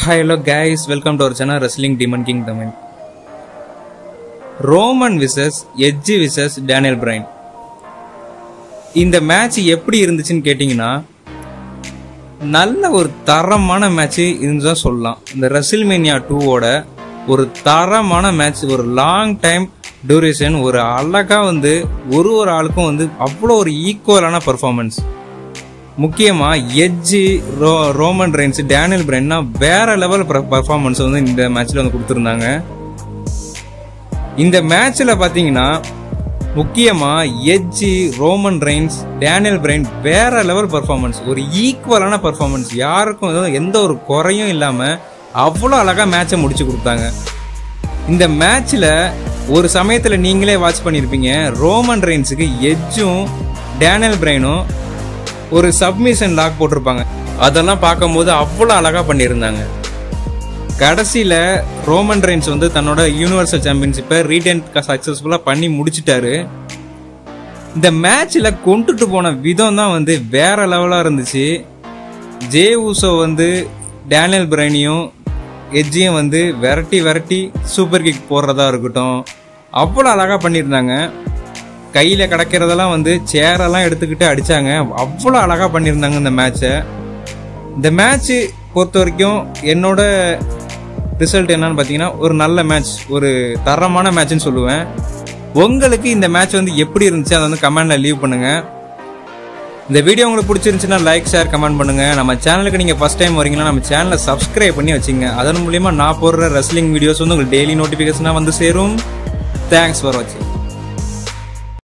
hi hello guys welcome to our channel wrestling demon king Tamil Roman versus Edge versus Daniel Bryan இந்த match எப்படி இருந்துச்சுன்னு கேட்டிங்கன்னா நல்ல ஒரு தரமான மேட்ச் இருந்து தான் சொல்லலாம் இந்த ரெசில்மேனியா டூவோட ஒரு தரமான மேட்ச் ஒரு லாங் டைம் டூரேஷன் ஒரு அழகா வந்து ஒரு ஒரு ஆளுக்கும் வந்து அவ்வளோ ஒரு ஈக்குவலான பர்ஃபார்மன்ஸ் முக்கியமா Edge Ro Roman Reigns Daniel பிரைன்னா வேற லெவல் பர்ஃபார்மன்ஸ் வந்து இந்த மேட்ச்ல வந்து கொடுத்துருந்தாங்க இந்த மேட்ச்ல பாத்தீங்கன்னா முக்கியமா Edge Roman Reigns Daniel Bryan வேற லெவல் பர்ஃபார்மன்ஸ் ஒரு ஈக்குவலான பர்ஃபார்மன்ஸ் யாருக்கும் எதுவும் எந்த ஒரு குறையும் இல்லாம அவ்வளோ அழகா மேட்சை முடிச்சு கொடுத்தாங்க இந்த மேட்ச்ல ஒரு சமயத்துல நீங்களே வாட்ச் பண்ணிருப்பீங்க ரோமன் ரெயின்ஸுக்கு எட்ஜும் டேனியல் பிரைனும் ஒரு சப்மிஷன் லாக் போட்டிருப்பாங்க அதெல்லாம் பார்க்கும்போது அவ்வளோ அழகா பண்ணியிருந்தாங்க கடைசியில் ரோமன் ரெயின்ஸ் வந்து தன்னோட யூனிவர்சல் சாம்பியன்ஷிப்பை ரீடைன் சக்ஸஸ்ஃபுல்லாக பண்ணி முடிச்சிட்டாரு இந்த மேட்ச்சில் கொண்டுட்டு போன விதம் தான் வந்து வேற லெவலாக இருந்துச்சு ஜே ஊசோ வந்து டேனியல் பிரைனியும் எஜ்ஜியும் வந்து விரட்டி விரட்டி சூப்பர் கிக் போடுறதா இருக்கட்டும் அவ்வளோ அழகாக பண்ணியிருந்தாங்க கையில் கிடக்கிறதெல்லாம் வந்து சேரெல்லாம் எடுத்துக்கிட்டு அடித்தாங்க அவ்வளோ அழகாக பண்ணியிருந்தாங்க இந்த மேட்ச்சை இந்த மேட்ச்சு பொறுத்த வரைக்கும் என்னோட ரிசல்ட் என்னன்னு பார்த்தீங்கன்னா ஒரு நல்ல மேட்ச் ஒரு தரமான மேட்ச்னு சொல்லுவேன் உங்களுக்கு இந்த மேட்ச் வந்து எப்படி இருந்துச்சு அதை வந்து கமெண்ட்ல லீவ் பண்ணுங்க இந்த வீடியோ உங்களுக்கு பிடிச்சிருந்துச்சுன்னா லைக் ஷேர் கமெண்ட் பண்ணுங்க நம்ம சேனலுக்கு நீங்க ஃபர்ஸ்ட் டைம் வரீங்கன்னா நம்ம சேனலை சப்ஸ்கிரைப் பண்ணி வச்சுங்க அதன் மூலியமா நான் போடுற ரெஸ்லிங் வீடியோஸ் வந்து உங்களுக்கு டெய்லி நோட்டிஃபிகேஷனாக வந்து சேரும் தேங்க்ஸ் ஃபார் வாட்சிங்